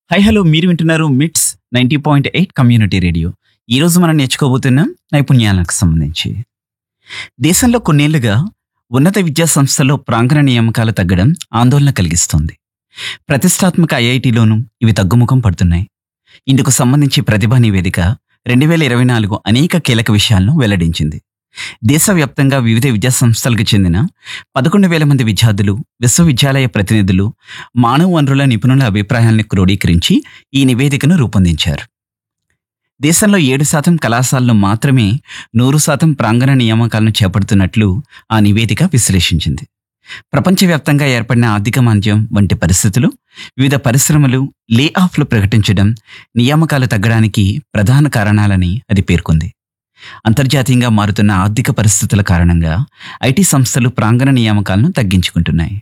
High hello మీరు వింటున్నారు MITS ninety point eight community radio ఈరోజు మనం నేర్చుకోబోతున్నాం నైపుణ్యాలకు సంబంధించి దేశంలో కొన్నేళ్లుగా ఉన్నత విద్యా సంస్థల్లో ప్రాంగణ నియామకాలు తగ్గడం ఆందోళన కలిగిస్తోంది ప్రతిష్టాత్మక ఐఐటిలోనూ ఇవి తగ్గుముఖం పడుతున్నాయి ఇందుకు సంబంధించి ప్రతిభా నివేదిక రెండు వేల ఇరవై నాలుగు అనేక కీలక విషయాలను వెల్లడించింది దేశవ్యాప్తంగా వివిధ విద్యా సంస్థలకు చెందిన పదకొండు వేల మంది విద్యార్థులు విశ్వవిద్యాలయ ప్రతినిధులు మానవ వనరుల నిపుణుల అభిప్రాయాలను క్రోడీకరించి ఈ నివేదికను రూపొందించారు దేశంలో ఏడు శాతం కళాశాలలు మాత్రమే నూరు శాతం ప్రాంగణ నియామకాలను చేపడుతున్నట్లు ఆ నివేదిక విశ్లేషించింది ప్రపంచవ్యాప్తంగా ఏర్పడిన ఆర్థిక మాంద్యం వంటి పరిస్థితులు వివిధ పరిశ్రమలు లే ఆఫ్లు ప్రకటించడం నియామకాలు తగ్గడానికి ప్రధాన కారణాలని అది పేర్కొంది అంతర్జాతీయంగా మారుతున్న ఆర్థిక పరిస్థితుల కారణంగా ఐటీ సంస్థలు ప్రాంగణ నియామకాలను తగ్గించుకుంటున్నాయి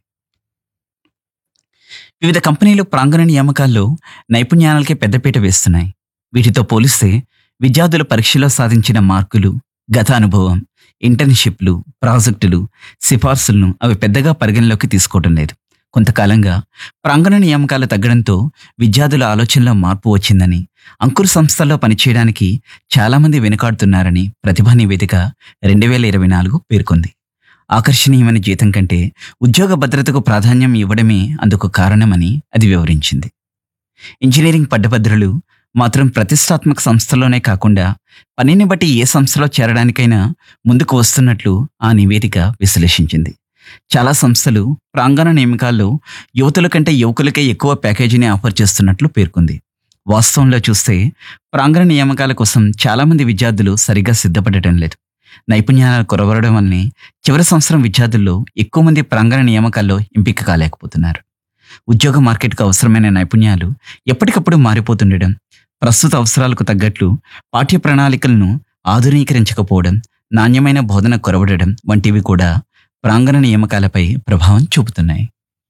వివిధ కంపెనీలు ప్రాంగణ నియామకాల్లో నైపుణ్యాలకే పెద్దపీట వేస్తున్నాయి వీటితో పోలిస్తే విద్యార్థులు పరీక్షలో సాధించిన మార్కులు గత అనుభవం ఇంటర్న్షిప్లు ప్రాజెక్టులు సిఫార్సులను అవి పెద్దగా పరిగణలోకి తీసుకోవడం లేదు కొంతకాలంగా ప్రాంగణ నియామకాలు తగ్గడంతో విద్యార్థుల ఆలోచనలో మార్పు వచ్చిందని అంకుర్ సంస్థల్లో పనిచేయడానికి చాలామంది వెనుకాడుతున్నారని ప్రతిభా నివేదిక రెండు వేల ఇరవై నాలుగు పేర్కొంది ఆకర్షణీయమైన జీతం కంటే ఉద్యోగ భద్రతకు ప్రాధాన్యం ఇవ్వడమే అందుకు కారణమని అది వివరించింది ఇంజనీరింగ్ పట్టభద్రులు మాత్రం ప్రతిష్టాత్మక సంస్థలోనే కాకుండా పనిని బట్టి ఏ సంస్థలో చేరడానికైనా ముందుకు వస్తున్నట్లు ఆ నివేదిక విశ్లేషించింది చాలా సంస్థలు ప్రాంగణ నియామకాల్లో యువతుల కంటే యువకులకే ఎక్కువ ప్యాకేజీని ఆఫర్ చేస్తున్నట్లు పేర్కొంది వాస్తవంలో చూస్తే ప్రాంగణ నియామకాల కోసం చాలామంది విద్యార్థులు సరిగ్గా సిద్ధపడటం లేదు నైపుణ్యాలు కొరవరడం వల్లనే చివరి సంవత్సరం విద్యార్థుల్లో ఎక్కువ మంది ప్రాంగణ నియామకాల్లో ఎంపిక కాలేకపోతున్నారు ఉద్యోగ మార్కెట్కు అవసరమైన నైపుణ్యాలు ఎప్పటికప్పుడు మారిపోతుండడం ప్రస్తుత అవసరాలకు తగ్గట్లు పాఠ్య ప్రణాళికలను ఆధునీకరించకపోవడం నాణ్యమైన బోధన కొరవడడం వంటివి కూడా ప్రాంగణ నియామకాలపై ప్రభావం చూపుతున్నాయి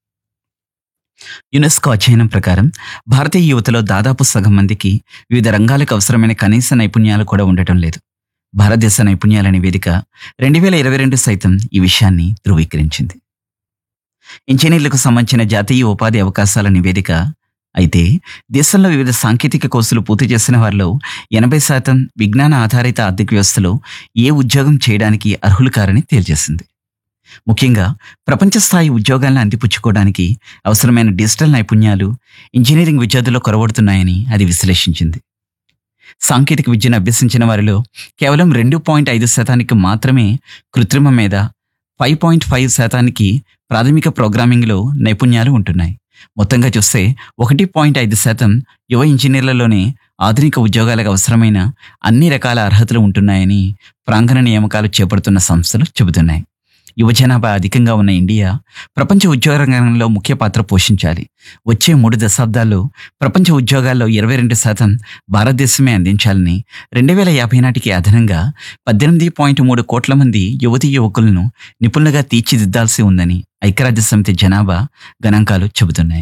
యునెస్కో అధ్యయనం ప్రకారం భారతీయ యువతలో దాదాపు సగం మందికి వివిధ రంగాలకు అవసరమైన కనీస నైపుణ్యాలు కూడా ఉండటం లేదు భారతదేశ నైపుణ్యాల నివేదిక రెండు వేల ఇరవై రెండు సైతం ఈ విషయాన్ని ధృవీకరించింది ఇంజనీర్లకు సంబంధించిన జాతీయ ఉపాధి అవకాశాల నివేదిక అయితే దేశంలో వివిధ సాంకేతిక కోర్సులు పూర్తి చేసిన వారిలో ఎనభై శాతం విజ్ఞాన ఆధారిత ఆర్థిక వ్యవస్థలో ఏ ఉద్యోగం చేయడానికి అర్హులు కారని తేల్చేసింది ముఖ్యంగా ప్రపంచ స్థాయి ఉద్యోగాలను అందిపుచ్చుకోవడానికి అవసరమైన డిజిటల్ నైపుణ్యాలు ఇంజనీరింగ్ విద్యార్థుల్లో కొరవడుతున్నాయని అది విశ్లేషించింది సాంకేతిక విద్యను అభ్యసించిన వారిలో కేవలం రెండు పాయింట్ ఐదు శాతానికి మాత్రమే కృత్రిమ మీద ఫైవ్ పాయింట్ ఫైవ్ శాతానికి ప్రాథమిక ప్రోగ్రామింగ్లో నైపుణ్యాలు ఉంటున్నాయి మొత్తంగా చూస్తే ఒకటి పాయింట్ ఐదు శాతం యువ ఇంజనీర్లలోనే ఆధునిక ఉద్యోగాలకు అవసరమైన అన్ని రకాల అర్హతలు ఉంటున్నాయని ప్రాంగణ నియామకాలు చేపడుతున్న సంస్థలు చెబుతున్నాయి యువ జనాభా అధికంగా ఉన్న ఇండియా ప్రపంచ ఉద్యోగ రంగంలో ముఖ్య పాత్ర పోషించాలి వచ్చే మూడు దశాబ్దాల్లో ప్రపంచ ఉద్యోగాల్లో ఇరవై రెండు శాతం భారతదేశమే అందించాలని రెండు వేల యాభై నాటికి అదనంగా పద్దెనిమిది పాయింట్ మూడు కోట్ల మంది యువతీ యువకులను నిపుణులుగా తీర్చిదిద్దాల్సి ఉందని ఐక్యరాజ్య సమితి జనాభా గణాంకాలు చెబుతున్నాయి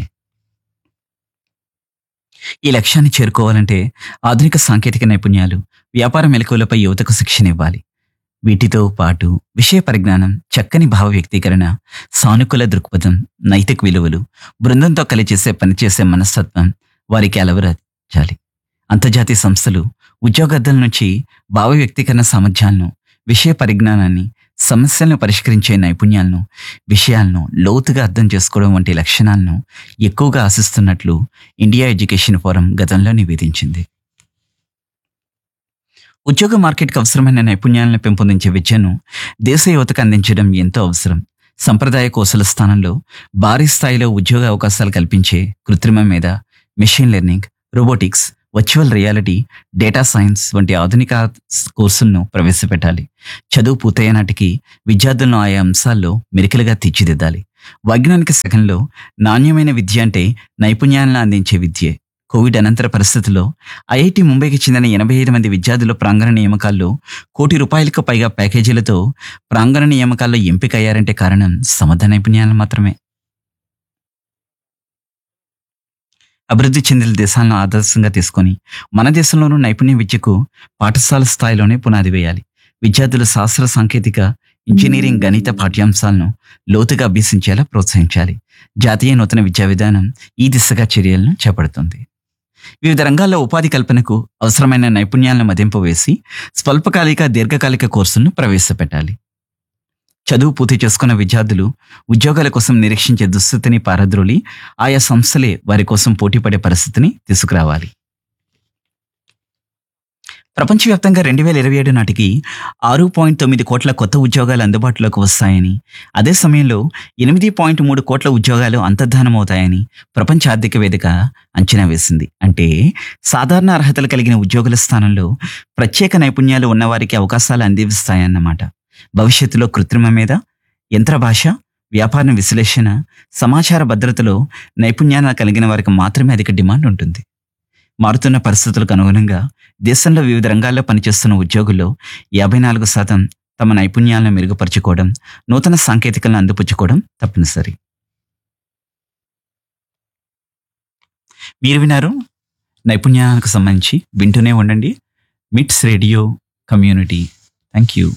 ఈ లక్ష్యాన్ని చేరుకోవాలంటే ఆధునిక సాంకేతిక నైపుణ్యాలు వ్యాపార మెలకువలపై యువతకు శిక్షణ ఇవ్వాలి వీటితో పాటు విషయ పరిజ్ఞానం చక్కని భావ వ్యక్తీకరణ సానుకూల దృక్పథం నైతిక విలువలు బృందంతో కలిసి చేసే పనిచేసే మనస్తత్వం వారికి అలవరించాలి అంతర్జాతీయ సంస్థలు ఉద్యోగార్థుల నుంచి భావ వ్యక్తీకరణ సామర్థ్యాలను విషయ పరిజ్ఞానాన్ని సమస్యలను పరిష్కరించే నైపుణ్యాలను విషయాలను లోతుగా అర్థం చేసుకోవడం వంటి లక్షణాలను ఎక్కువగా ఆశిస్తున్నట్లు ఇండియా ఎడ్యుకేషన్ ఫోరం గతంలో నివేదించింది ఉద్యోగ మార్కెట్కి అవసరమైన నైపుణ్యాలను పెంపొందించే విద్యను దేశ యువతకు అందించడం ఎంతో అవసరం సంప్రదాయ కౌశల స్థానంలో భారీ స్థాయిలో ఉద్యోగ అవకాశాలు కల్పించే కృత్రిమ మీద machine learning robotics virtual reality data science వంటి ఆధునిక కోర్సులను ప్రవేశపెట్టాలి చదువు పూర్తయ్యే నాటికి విద్యార్థులను ఆయా అంశాల్లో మెరికలుగా తీర్చిదిద్దాలి వైజ్ఞానిక శకంలో నాణ్యమైన విద్య అంటే నైపుణ్యాలను అందించే విద్యే కోవిడ్ అనంతర పరిస్థితుల్లో ఐఐటి ముంబైకి చెందిన ఎనభై ఐదు మంది విద్యార్థులు ప్రాంగణ నియామకాల్లో కోటి రూపాయలకు పైగా ప్యాకేజీలతో ప్రాంగణ నియామకాల్లో ఎంపిక అయ్యారంటే కారణం సమర్థ నైపుణ్యాలు మాత్రమే అభివృద్ధి చెందిన దేశాలను ఆదర్శంగా తీసుకొని మన దేశంలోనూ నైపుణ్య విద్యకు పాఠశాల స్థాయిలోనే పునాది వేయాలి విద్యార్థులు శాస్త్ర సాంకేతిక ఇంజనీరింగ్ గణిత పాఠ్యాంశాలను లోతుగా అభ్యసించేలా ప్రోత్సహించాలి జాతీయ నూతన విద్యా విధానం ఈ దిశగా చర్యలను చేపడుతుంది వివిధ రంగాల్లో ఉపాధి కల్పనకు అవసరమైన నైపుణ్యాలను మదింపు వేసి స్వల్పకాలిక దీర్ఘకాలిక కోర్సులను ప్రవేశపెట్టాలి చదువు పూర్తి చేసుకున్న విద్యార్థులు ఉద్యోగాల కోసం నిరీక్షించే దుస్థితిని పారద్రోలి ఆయా సంస్థలే వారి కోసం పోటీపడే పరిస్థితిని తీసుకురావాలి ప్రపంచవ్యాప్తంగా రెండు వేల ఇరవై ఏడు నాటికి ఆరు పాయింట్ తొమ్మిది కోట్ల కొత్త ఉద్యోగాలు అందుబాటులోకి వస్తాయని అదే సమయంలో ఎనిమిది పాయింట్ మూడు కోట్ల ఉద్యోగాలు అంతర్ధానమవుతాయని ప్రపంచ ఆర్థిక వేదిక అంచనా వేసింది అంటే సాధారణ అర్హతలు కలిగిన ఉద్యోగుల స్థానంలో ప్రత్యేక నైపుణ్యాలు ఉన్నవారికి అవకాశాలు అందిస్తాయన్నమాట భవిష్యత్తులో కృత్రిమ మీద యంత్ర భాష వ్యాపార విశ్లేషణ సమాచార భద్రతలో నైపుణ్యాలు కలిగిన వారికి మాత్రమే అధిక డిమాండ్ ఉంటుంది మారుతున్న పరిస్థితులకు అనుగుణంగా దేశంలో వివిధ రంగాల్లో పనిచేస్తున్న ఉద్యోగుల్లో యాభై నాలుగు శాతం తమ నైపుణ్యాలను మెరుగుపరుచుకోవడం నూతన సాంకేతికలను అందిపుచ్చుకోవడం తప్పనిసరి మీరు విన్నారు నైపుణ్యాలకు సంబంధించి వింటూనే ఉండండి MITS radio community thank you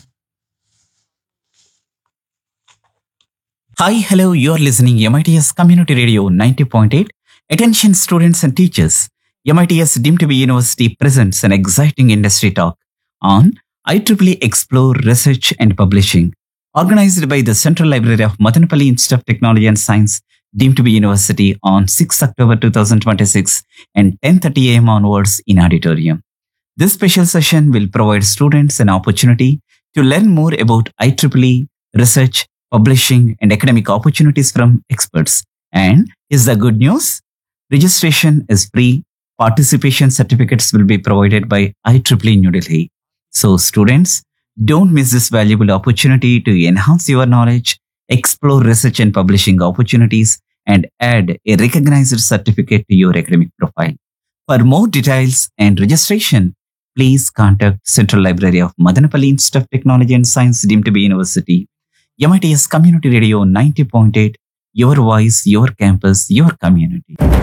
hi hello you are listening MITS community radio ninety point eight attention students and teachers MITS deemed to be university presents an exciting industry talk on IEEE Explore Research and Publishing, organized by the Central Library of Madanapalli Institute of Technology and Science, deemed to be university on 6 October 2026 and 10:30 a.m. onwards in auditorium. This special session will provide students an opportunity to learn more about IEEE research, publishing, and academic opportunities from experts. And is the good news? Registration is free participation certificates will be provided by IEEE New Delhi. So, students, don't miss this valuable opportunity to enhance your knowledge, explore research and publishing opportunities, and add a recognized certificate to your academic profile. For more details and registration, please contact Central Library of Madanapalli Institute of Technology and Science deemed to be university. MITS Community Radio 90.8, your voice, your campus, your community.